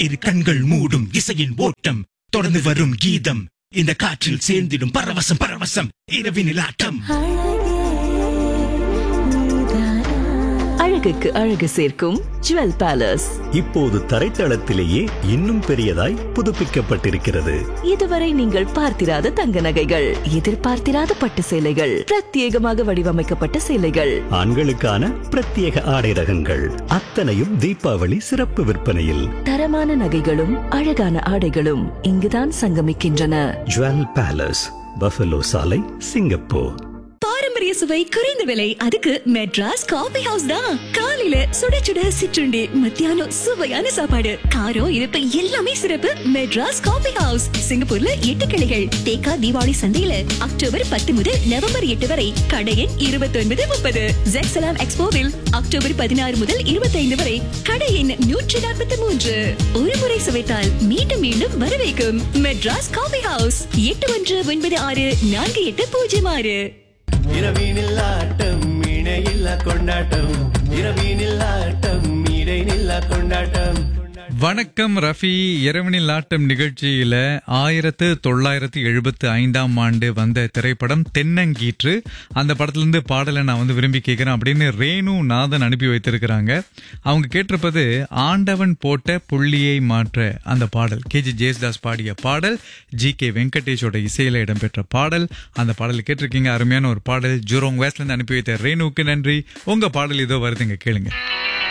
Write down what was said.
இரு கண்கள் மூடும் இசையின் ஓட்டம் தொடர்ந்து வரும் கீதம் இந்த காற்றில் சேர்ந்திடும் பரவசம் பரவசம் இரவினில் ஆட்டம் அழகுக்கு அழகு சேர்க்கும் ஜுவல் பேலஸ் இப்போது தரைத்தளத்திலேயே இன்னும் பெரியதாய் புதுப்பிக்கப்பட்டிருக்கிறது இதுவரை நீங்கள் பார்த்திராத தங்க நகைகள் எதிர்பார்த்திராத பட்டு சேலைகள் பிரத்யேகமாக வடிவமைக்கப்பட்ட சேலைகள் ஆண்களுக்கான பிரத்யேக ஆடை ரகங்கள் அத்தனையும் தீபாவளி சிறப்பு விற்பனையில் தரமான நகைகளும் அழகான ஆடைகளும் இங்குதான் சங்கமிக்கின்றன ஜுவல் பேலஸ் பஃபலோ சாலை சிங்கப்பூர் பாரம்பரிய சுவை குறைந்த விலை அதுக்கு மெட்ராஸ் காபி ஹவுஸ் தான் காலையில சுட சுட சிற்றுண்டி மத்தியானம் சுவையான சாப்பாடு காரம் இனிப்பு எல்லாமே சிறப்பு மெட்ராஸ் காபி ஹவுஸ் சிங்கப்பூர்ல எட்டு கிளைகள் தேக்கா தீபாவளி சந்தையில அக்டோபர் பத்து முதல் நவம்பர் எட்டு வரை கடை எண் இருபத்தி ஒன்பது முப்பது ஜெக்சலாம் எக்ஸ்போவில் அக்டோபர் பதினாறு முதல் இருபத்தி ஐந்து வரை கடை எண் நூற்றி நாற்பத்தி மூன்று ஒரு முறை சுவைத்தால் மீண்டும் மீண்டும் வரவேற்கும் மெட்ராஸ் காபி ஹவுஸ் எட்டு ஒன்று ஒன்பது ஆறு நான்கு எட்டு பூஜ்ஜியம் ஆறு இரவினில் ஆட்டம் இணையில்லா கொண்டாட்டம் இரவினில் ஆட்டம் இடைநில்லா கொண்டாட்டம் வணக்கம் ரஃபி இரவனில் ஆட்டம் நிகழ்ச்சியில ஆயிரத்து தொள்ளாயிரத்து எழுபத்து ஐந்தாம் ஆண்டு வந்த திரைப்படம் தென்னங்கீற்று அந்த படத்துல இருந்து பாடலை நான் வந்து விரும்பி கேட்கிறேன் அப்படின்னு ரேணு நாதன் அனுப்பி வைத்திருக்கிறாங்க அவங்க கேட்டிருப்பது ஆண்டவன் போட்ட புள்ளியை மாற்ற அந்த பாடல் கேஜி ஜேசுதாஸ் பாடிய பாடல் ஜி கே வெங்கடேஷோட இசையில இடம்பெற்ற பாடல் அந்த பாடல் கேட்டிருக்கீங்க அருமையான ஒரு பாடல் ஜூரோங் வேஸ்ட்ல இருந்து அனுப்பி வைத்த ரேணுவுக்கு நன்றி உங்க பாடல் இதோ வருதுங்க கேளுங்க